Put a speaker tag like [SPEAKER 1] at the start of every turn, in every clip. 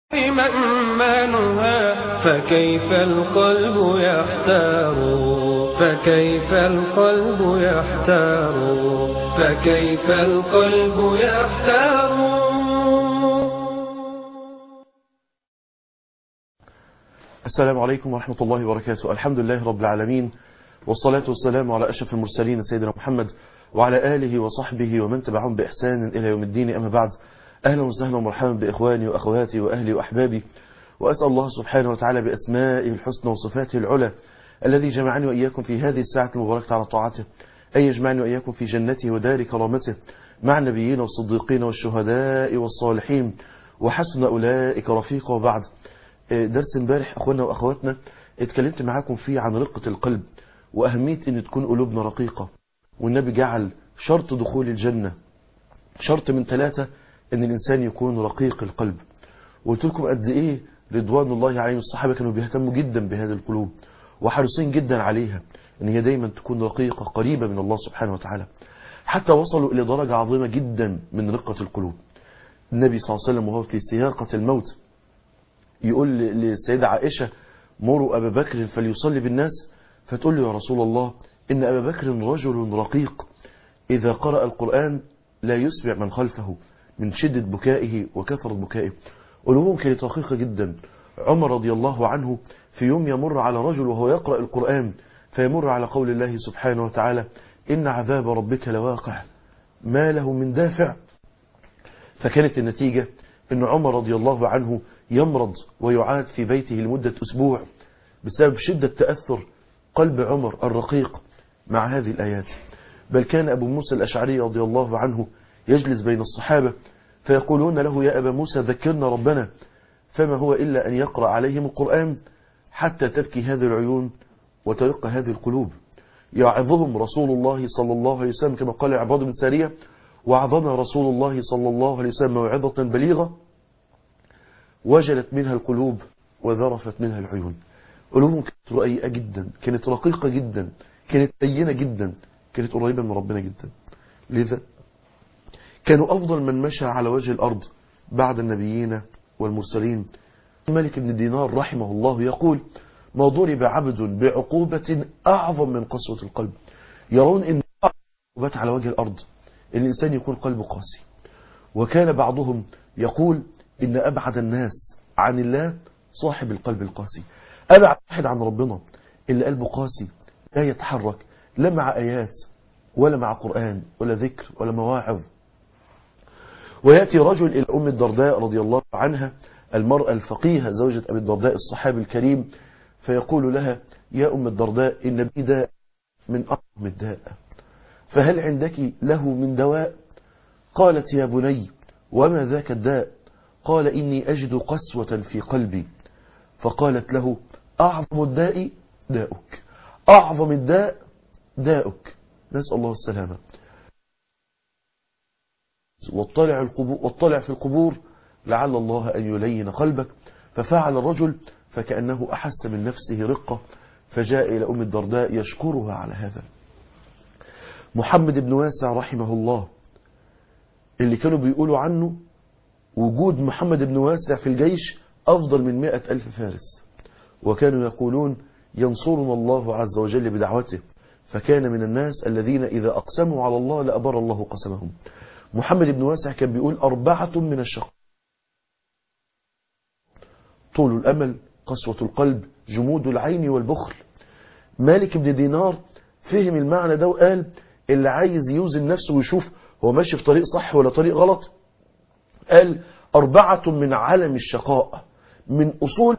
[SPEAKER 1] مأمانها فكيف القلب يحتار فكيف القلب يحتار فكيف القلب يحتار
[SPEAKER 2] السلام عليكم ورحمة الله وبركاته الحمد لله رب العالمين والصلاة والسلام على أشرف المرسلين سيدنا محمد وعلى آله وصحبه ومن تبعهم بإحسان إلى يوم الدين أما بعد أهلا وسهلا ومرحبا بإخواني وأخواتي وأهلي وأحبابي وأسأل الله سبحانه وتعالى بأسمائه الحسنى وصفاته العلى الذي جمعني وإياكم في هذه الساعة المباركة على طاعته أن يجمعني وإياكم في جنته ودار كرامته مع النبيين والصديقين والشهداء والصالحين وحسن أولئك رفيقا وبعد درس امبارح أخوانا وأخواتنا اتكلمت معاكم فيه عن رقة القلب وأهمية أن تكون قلوبنا رقيقة والنبي جعل شرط دخول الجنة شرط من ثلاثة أن الإنسان يكون رقيق القلب وقلت لكم قد إيه رضوان الله عليهم الصحابة كانوا بيهتموا جدا بهذه القلوب وحريصين جدا عليها أن هي دايما تكون رقيقة قريبة من الله سبحانه وتعالى حتى وصلوا إلى درجة عظيمة جدا من رقة القلوب النبي صلى الله عليه وسلم وهو في سياقة الموت يقول للسيدة عائشة مروا أبا بكر فليصلي بالناس فتقول له يا رسول الله إن أبا بكر رجل رقيق إذا قرأ القرآن لا يسمع من خلفه من شدة بكائه وكثرة بكائه قلوبهم كانت رقيقة جدا عمر رضي الله عنه في يوم يمر على رجل وهو يقرأ القرآن فيمر على قول الله سبحانه وتعالى إن عذاب ربك لواقع ما له من دافع فكانت النتيجة أن عمر رضي الله عنه يمرض ويعاد في بيته لمدة أسبوع بسبب شدة تأثر قلب عمر الرقيق مع هذه الآيات بل كان أبو موسى الأشعري رضي الله عنه يجلس بين الصحابة فيقولون له يا أبا موسى ذكرنا ربنا فما هو إلا أن يقرأ عليهم القرآن حتى تبكي هذه العيون وترق هذه القلوب يعظهم رسول الله صلى الله عليه وسلم كما قال عباد بن سارية وعظنا رسول الله صلى الله عليه وسلم موعظة بليغة وجلت منها القلوب وذرفت منها العيون قلوبهم كانت رقيقة جدا كانت رقيقة جدا كانت لينة جدا كانت قريبة من ربنا جدا لذا كانوا أفضل من مشى على وجه الأرض بعد النبيين والمرسلين ملك بن دينار رحمه الله يقول ما ضرب عبد بعقوبة أعظم من قسوة القلب يرون أن عقوبات على وجه الأرض الإنسان يكون قلبه قاسي وكان بعضهم يقول إن أبعد الناس عن الله صاحب القلب القاسي أبعد واحد عن ربنا اللي قلبه قاسي لا يتحرك لا مع آيات ولا مع قرآن ولا ذكر ولا مواعظ ويأتي رجل إلى أم الدرداء رضي الله عنها المرأة الفقيهة زوجة أبي الدرداء الصحابي الكريم فيقول لها يا أم الدرداء إن بي داء من أعظم الداء فهل عندك له من دواء قالت يا بني وما ذاك الداء قال إني أجد قسوة في قلبي فقالت له أعظم الداء داؤك أعظم الداء داؤك نسأل الله السلامة واطلع, القبور واطلع في القبور لعل الله أن يلين قلبك ففعل الرجل فكأنه أحس من نفسه رقة فجاء إلى أم الدرداء يشكرها على هذا محمد بن واسع رحمه الله اللي كانوا بيقولوا عنه وجود محمد بن واسع في الجيش أفضل من مئة ألف فارس وكانوا يقولون ينصرنا الله عز وجل بدعوته فكان من الناس الذين إذا أقسموا على الله لأبر الله قسمهم محمد بن واسع كان بيقول أربعة من الشق طول الأمل قسوة القلب جمود العين والبخل مالك بن دينار فهم المعنى ده وقال اللي عايز يوزن نفسه ويشوف هو ماشي في طريق صح ولا طريق غلط قال أربعة من علم الشقاء من أصول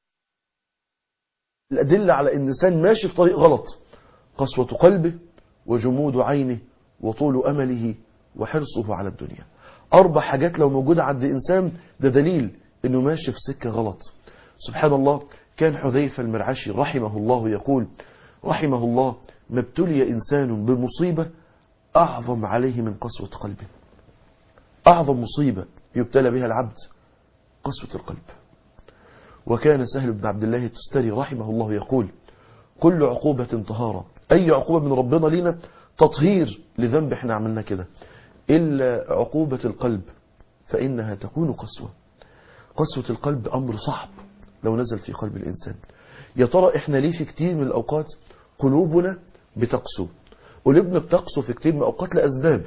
[SPEAKER 2] الأدلة على أن الإنسان ماشي في طريق غلط قسوة قلبه وجمود عينه وطول أمله وحرصه على الدنيا أربع حاجات لو موجودة عند إنسان ده دليل أنه ماشي في سكة غلط سبحان الله كان حذيفة المرعشي رحمه الله يقول رحمه الله ما ابتلي إنسان بمصيبة أعظم عليه من قسوة قلبه أعظم مصيبة يبتلى بها العبد قسوة القلب وكان سهل بن عبد الله التستري رحمه الله يقول كل عقوبة طهارة أي عقوبة من ربنا لنا تطهير لذنب احنا عملنا كده إلا عقوبة القلب فإنها تكون قسوة قسوة القلب أمر صعب لو نزل في قلب الإنسان يا ترى إحنا ليه في كتير من الأوقات قلوبنا بتقسو قلوبنا بتقسو في كتير من الأوقات لأسباب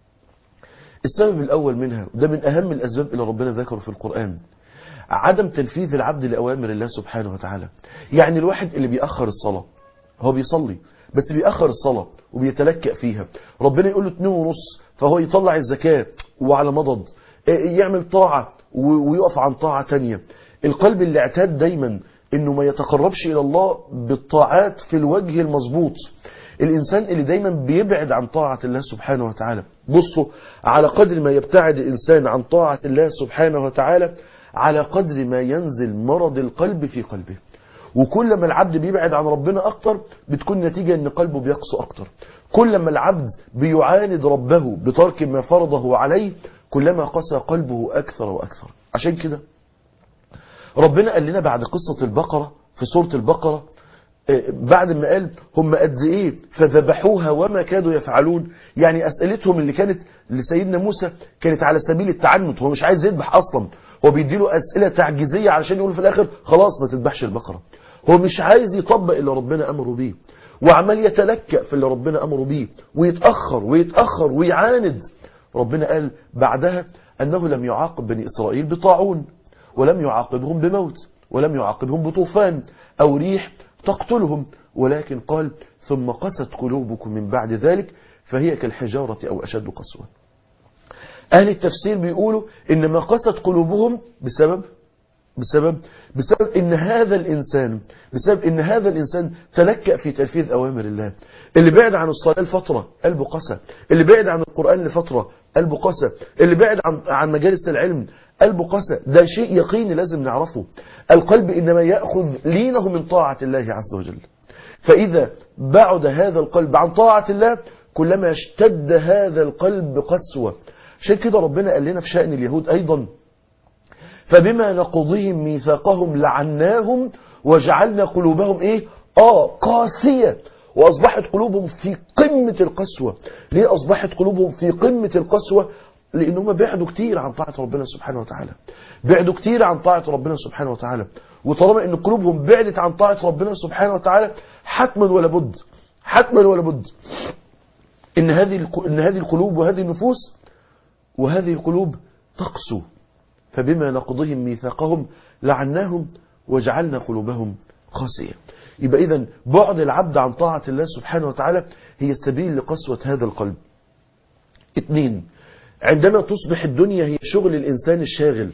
[SPEAKER 2] السبب الأول منها وده من أهم الأسباب اللي ربنا ذكره في القرآن عدم تنفيذ العبد لأوامر الله سبحانه وتعالى يعني الواحد اللي بيأخر الصلاة هو بيصلي بس بيأخر الصلاة وبيتلكأ فيها ربنا يقول له اتنين ونص فهو يطلع الزكاة وعلى مضض يعمل طاعة ويقف عن طاعة تانية القلب اللي اعتاد دايما انه ما يتقربش الى الله بالطاعات في الوجه المظبوط الانسان اللي دايما بيبعد عن طاعة الله سبحانه وتعالى بصوا على قدر ما يبتعد الانسان عن طاعة الله سبحانه وتعالى على قدر ما ينزل مرض القلب في قلبه وكل ما العبد بيبعد عن ربنا اكتر بتكون نتيجة ان قلبه بيقسو اكتر كل ما العبد بيعاند ربه بترك ما فرضه عليه كلما قسى قلبه اكثر واكثر عشان كده ربنا قال لنا بعد قصة البقرة في سورة البقرة بعد ما قال هم قد ايه فذبحوها وما كادوا يفعلون يعني اسئلتهم اللي كانت لسيدنا موسى كانت على سبيل التعنت هو مش عايز يذبح اصلا هو بيديله اسئله تعجيزيه علشان يقول في الاخر خلاص ما تذبحش البقره هو مش عايز يطبق اللي ربنا امره بيه وعمال يتلكأ في اللي ربنا امره بيه ويتاخر ويتاخر ويعاند ربنا قال بعدها انه لم يعاقب بني اسرائيل بطاعون ولم يعاقبهم بموت ولم يعاقبهم بطوفان او ريح تقتلهم ولكن قال ثم قست قلوبكم من بعد ذلك فهي كالحجارة أو أشد قسوة أهل التفسير بيقولوا إن ما قست قلوبهم بسبب بسبب بسبب ان هذا الانسان بسبب ان هذا الانسان تلكأ في تنفيذ اوامر الله اللي بعد عن الصلاه لفتره قلبه قسى اللي بعد عن القران لفتره قلبه قسى اللي بعد عن عن مجالس العلم قلبه قسى ده شيء يقيني لازم نعرفه القلب انما ياخذ لينه من طاعه الله عز وجل فاذا بعد هذا القلب عن طاعه الله كلما اشتد هذا القلب قسوه عشان كده ربنا قال لنا في شأن اليهود ايضا فبما نقضهم ميثاقهم لعناهم وجعلنا قلوبهم ايه اه قاسية واصبحت قلوبهم في قمة القسوة ليه اصبحت قلوبهم في قمة القسوة لانهم بعدوا كتير عن طاعة ربنا سبحانه وتعالى بعدوا كتير عن طاعة ربنا سبحانه وتعالى وطالما ان قلوبهم بعدت عن طاعة ربنا سبحانه وتعالى حتما ولا بد حتما ولا بد ان هذه ان هذه القلوب وهذه النفوس وهذه القلوب تقسو فبما نقضهم ميثاقهم لعناهم وجعلنا قلوبهم قاسية يبقى إذا بعد العبد عن طاعة الله سبحانه وتعالى هي السبيل لقسوة هذا القلب اثنين عندما تصبح الدنيا هي شغل الإنسان الشاغل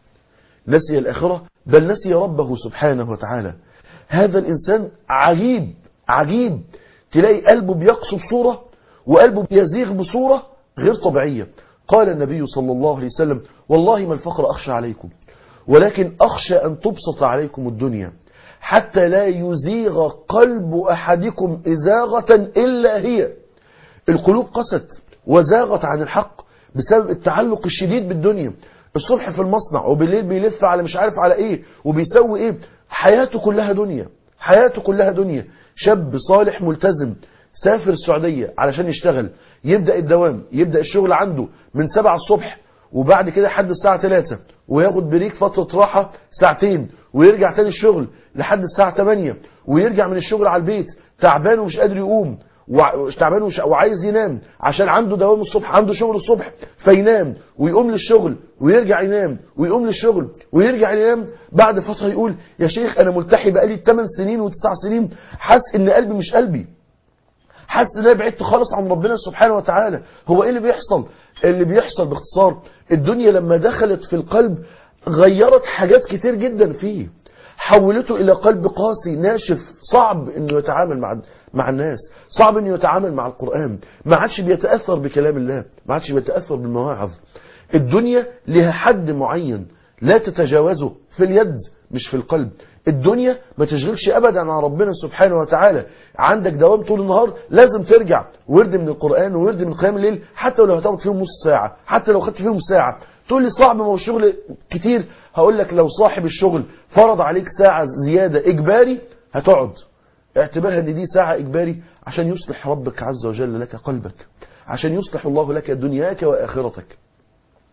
[SPEAKER 2] نسي الآخرة بل نسي ربه سبحانه وتعالى هذا الإنسان عجيب عجيب تلاقي قلبه بيقسو بصورة وقلبه بيزيغ بصورة غير طبيعية قال النبي صلى الله عليه وسلم والله ما الفقر أخشى عليكم ولكن أخشى أن تبسط عليكم الدنيا حتى لا يزيغ قلب أحدكم إزاغة إلا هي القلوب قست وزاغت عن الحق بسبب التعلق الشديد بالدنيا الصبح في المصنع وبالليل بيلف على مش عارف على ايه وبيسوي ايه حياته كلها دنيا حياته كلها دنيا شاب صالح ملتزم سافر السعودية علشان يشتغل يبدأ الدوام يبدأ الشغل عنده من 7 الصبح وبعد كده لحد الساعة 3 وياخد بريك فترة راحة ساعتين ويرجع تاني الشغل لحد الساعة 8 ويرجع من الشغل على البيت تعبان ومش قادر يقوم تعبان وش... وعايز ينام عشان عنده دوام الصبح عنده شغل الصبح فينام ويقوم للشغل ويرجع ينام ويقوم للشغل ويرجع ينام بعد فترة يقول يا شيخ انا ملتحي بقالي 8 سنين و9 سنين حاسس ان قلبي مش قلبي حاسس ان انا بعدت خالص عن ربنا سبحانه وتعالى هو ايه اللي بيحصل اللي بيحصل باختصار الدنيا لما دخلت في القلب غيرت حاجات كتير جدا فيه حولته الى قلب قاسي ناشف صعب انه يتعامل مع مع الناس صعب انه يتعامل مع القرآن ما عادش بيتأثر بكلام الله ما عادش بيتأثر بالمواعظ الدنيا لها حد معين لا تتجاوزه في اليد مش في القلب الدنيا ما تشغلش ابدا عن ربنا سبحانه وتعالى عندك دوام طول النهار لازم ترجع ورد من القرآن وورد من قيام الليل حتى لو هتاخد فيهم نص ساعة حتى لو خدت فيهم ساعة تقول لي صعب ما هو الشغل كتير هقول لك لو صاحب الشغل فرض عليك ساعة زيادة اجباري هتقعد اعتبرها ان دي ساعة اجباري عشان يصلح ربك عز وجل لك قلبك عشان يصلح الله لك دنياك واخرتك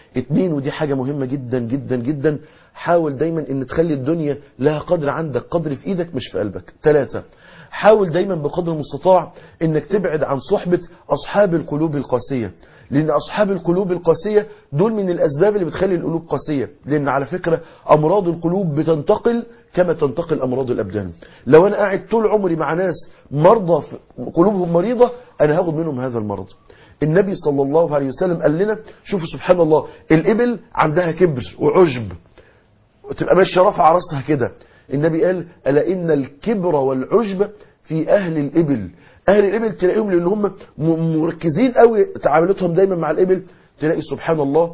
[SPEAKER 2] اتنين ودي حاجة مهمة جدا جدا جدا حاول دايما ان تخلي الدنيا لها قدر عندك قدر في ايدك مش في قلبك ثلاثة حاول دايما بقدر المستطاع انك تبعد عن صحبة اصحاب القلوب القاسية لان اصحاب القلوب القاسية دول من الاسباب اللي بتخلي القلوب قاسية لان على فكرة امراض القلوب بتنتقل كما تنتقل امراض الابدان لو انا قاعد طول عمري مع ناس مرضى قلوبهم مريضة انا هاخد منهم هذا المرض النبي صلى الله عليه وسلم قال لنا شوفوا سبحان الله الإبل عندها كبر وعجب تبقى ماشيه رافعه راسها كده النبي قال ألا إن الكبر والعجب في أهل الإبل أهل الإبل تلاقيهم لأن هم مركزين قوي تعاملاتهم دايما مع الإبل تلاقي سبحان الله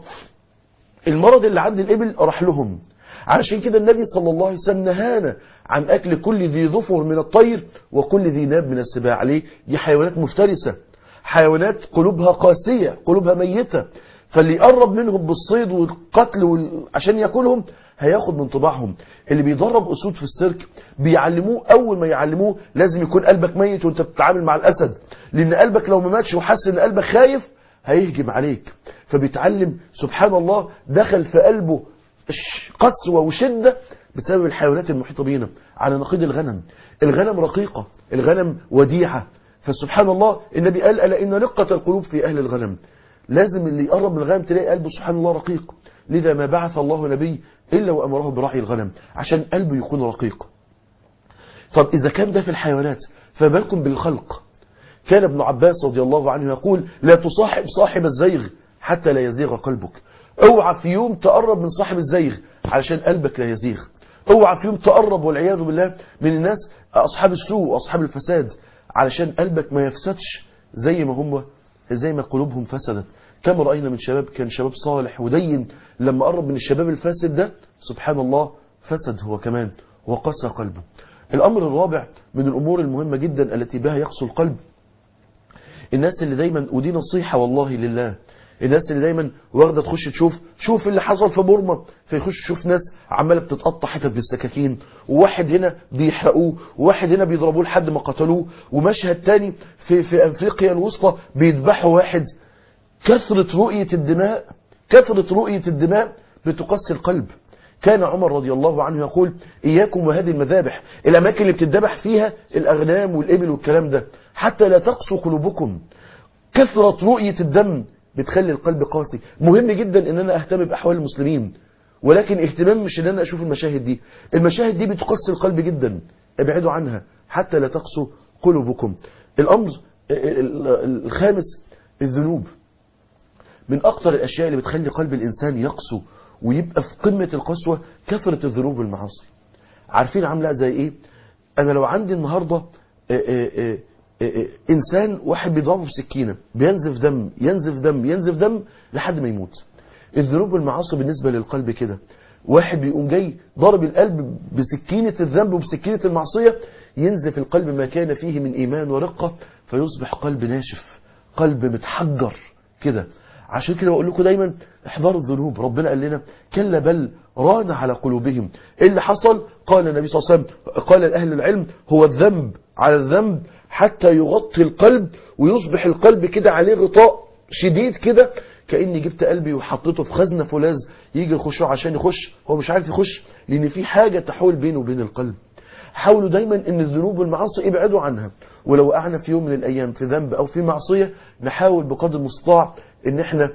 [SPEAKER 2] المرض اللي عند الإبل راح لهم علشان كده النبي صلى الله عليه وسلم نهانا عن أكل كل ذي ظفر من الطير وكل ذي ناب من السباع ليه؟ دي حيوانات مفترسة حيوانات قلوبها قاسية قلوبها ميتة فاللي يقرب منهم بالصيد والقتل وال... عشان ياكلهم هياخد من طباعهم اللي بيدرب اسود في السيرك بيعلموه اول ما يعلموه لازم يكون قلبك ميت وانت بتتعامل مع الاسد لان قلبك لو ما ماتش وحس ان قلبك خايف هيهجم عليك فبيتعلم سبحان الله دخل في قلبه قسوة وشدة بسبب الحيوانات المحيطة بينا على نقيض الغنم الغنم رقيقة الغنم وديعة فسبحان الله النبي قال ألا إن رقة القلوب في أهل الغنم لازم اللي يقرب من الغنم تلاقي قلبه سبحان الله رقيق لذا ما بعث الله نبي إلا وأمره برعي الغنم عشان قلبه يكون رقيق طب إذا كان ده في الحيوانات فبالكم بالخلق كان ابن عباس رضي الله عنه يقول لا تصاحب صاحب الزيغ حتى لا يزيغ قلبك اوعى في يوم تقرب من صاحب الزيغ علشان قلبك لا يزيغ اوعى في يوم تقرب والعياذ بالله من الناس أصحاب السوء وأصحاب الفساد علشان قلبك ما يفسدش زي ما هم زي ما قلوبهم فسدت كما رأينا من شباب كان شباب صالح ودين لما قرب من الشباب الفاسد ده سبحان الله فسد هو كمان وقسى قلبه الأمر الرابع من الأمور المهمة جدا التي بها يقسو القلب الناس اللي دايما ودي نصيحة والله لله الناس اللي دايما واخده تخش تشوف شوف اللي حصل في بورما فيخش يشوف ناس عماله بتتقطع حتت بالسكاكين وواحد هنا بيحرقوه وواحد هنا بيضربوه لحد ما قتلوه ومشهد تاني في في افريقيا الوسطى بيذبحوا واحد كثرة رؤية الدماء كثرة رؤية الدماء بتقسي القلب كان عمر رضي الله عنه يقول إياكم وهذه المذابح الأماكن اللي بتدبح فيها الأغنام والإبل والكلام ده حتى لا تقسو قلوبكم كثرة رؤية الدم بتخلي القلب قاسي مهم جدا ان انا اهتم باحوال المسلمين ولكن اهتمام مش ان انا اشوف المشاهد دي المشاهد دي بتقسي القلب جدا ابعدوا عنها حتى لا تقسو قلوبكم الامر الخامس الذنوب من اكتر الاشياء اللي بتخلي قلب الانسان يقسو ويبقى في قمة القسوة كثرة الذنوب والمعاصي عارفين عامله زي ايه انا لو عندي النهاردة اه اه اه انسان واحد بيضربه بسكينه بينزف دم ينزف دم ينزف دم لحد ما يموت الذنوب والمعاصي بالنسبه للقلب كده واحد بيقوم جاي ضرب القلب بسكينه الذنب وبسكينه المعصيه ينزف القلب ما كان فيه من ايمان ورقه فيصبح قلب ناشف قلب متحجر كده عشان كده بقول لكم دايما احذروا الذنوب ربنا قال لنا كلا بل ران على قلوبهم ايه اللي حصل قال النبي صلى الله عليه وسلم قال الاهل العلم هو الذنب على الذنب حتى يغطي القلب ويصبح القلب كده عليه غطاء شديد كده كأني جبت قلبي وحطيته في خزنة فولاذ يجي الخشوع عشان يخش هو مش عارف يخش لأن في حاجة تحول بينه وبين القلب حاولوا دايما ان الذنوب والمعاصي ابعدوا عنها ولو وقعنا في يوم من الايام في ذنب او في معصية نحاول بقدر المستطاع ان احنا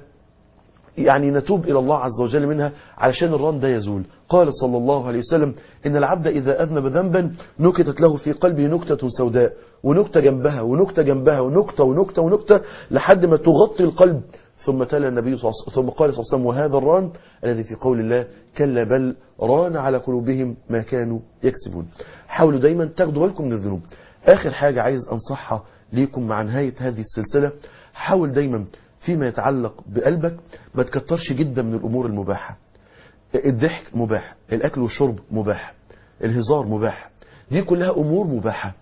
[SPEAKER 2] يعني نتوب إلى الله عز وجل منها علشان الران ده يزول قال صلى الله عليه وسلم إن العبد إذا أذنب ذنبا نكتت له في قلبه نكتة سوداء ونكتة جنبها ونكتة جنبها ونكتة ونكتة ونكتة لحد ما تغطي القلب ثم تلا النبي صلى الله ثم قال صلى الله عليه وسلم وهذا الران الذي في قول الله كلا بل ران على قلوبهم ما كانوا يكسبون حاولوا دايما تاخدوا بالكم من الذنوب آخر حاجة عايز أنصحها ليكم مع نهاية هذه السلسلة حاول دايما فيما يتعلق بقلبك ما تكترش جدا من الأمور المباحة الضحك مباح الأكل والشرب مباح الهزار مباح دي كلها أمور مباحة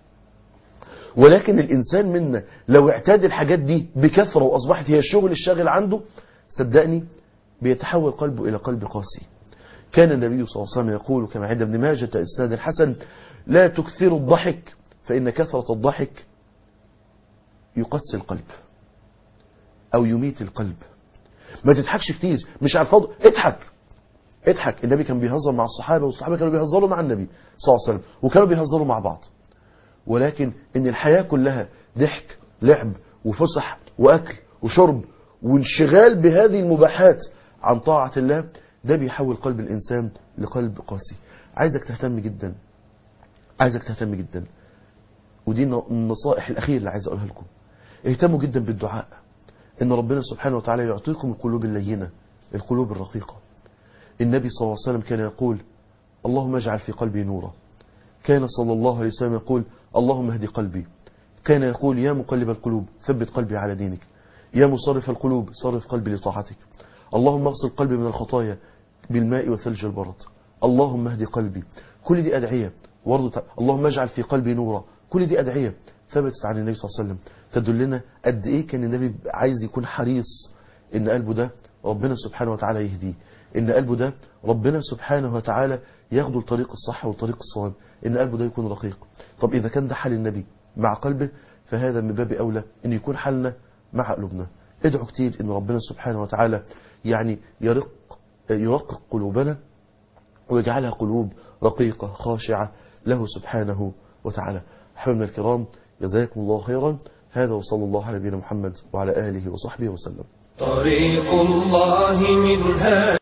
[SPEAKER 2] ولكن الإنسان منا لو اعتاد الحاجات دي بكثرة وأصبحت هي الشغل الشاغل عنده صدقني بيتحول قلبه إلى قلب قاسي كان النبي صلى الله عليه وسلم يقول كما عند ابن ماجة إسناد الحسن لا تكثروا الضحك فإن كثرة الضحك يقسي القلب أو يميت القلب ما تضحكش كتير مش على الفاضي اضحك اضحك النبي كان بيهزر مع الصحابة والصحابة كانوا بيهزروا مع النبي صلى الله عليه وسلم وكانوا بيهزروا مع بعض ولكن ان الحياة كلها ضحك لعب وفسح واكل وشرب وانشغال بهذه المباحات عن طاعة الله ده بيحول قلب الانسان لقلب قاسي عايزك تهتم جدا عايزك تهتم جدا ودي النصائح الاخيره اللي عايز اقولها لكم اهتموا جدا بالدعاء ان ربنا سبحانه وتعالى يعطيكم القلوب اللينه القلوب الرقيقه النبي صلى الله عليه وسلم كان يقول اللهم اجعل في قلبي نورا كان صلى الله عليه وسلم يقول اللهم اهدي قلبي كان يقول يا مقلب القلوب ثبت قلبي على دينك يا مصرف القلوب صرف قلبي لطاعتك اللهم اغسل قلبي من الخطايا بالماء وثلج البرد اللهم اهدي قلبي كل دي أدعية وارض اللهم اجعل في قلبي نورا كل دي أدعية ثبتت عن النبي صلى الله عليه وسلم تدلنا قد إيه كان النبي عايز يكون حريص إن قلبه ده ربنا سبحانه وتعالى يهديه إن قلبه ده ربنا سبحانه وتعالى ياخده الطريق الصح والطريق الصواب إن قلبه ده يكون رقيق طب إذا كان ده حال النبي مع قلبه فهذا من باب أولى إن يكون حالنا مع قلوبنا ادعوا كتير إن ربنا سبحانه وتعالى يعني يرق يرقق قلوبنا ويجعلها قلوب رقيقة خاشعة له سبحانه وتعالى حبيبنا الكرام جزاكم الله خيرا هذا وصلى الله على نبينا محمد وعلى آله وصحبه وسلم
[SPEAKER 1] طريق الله منها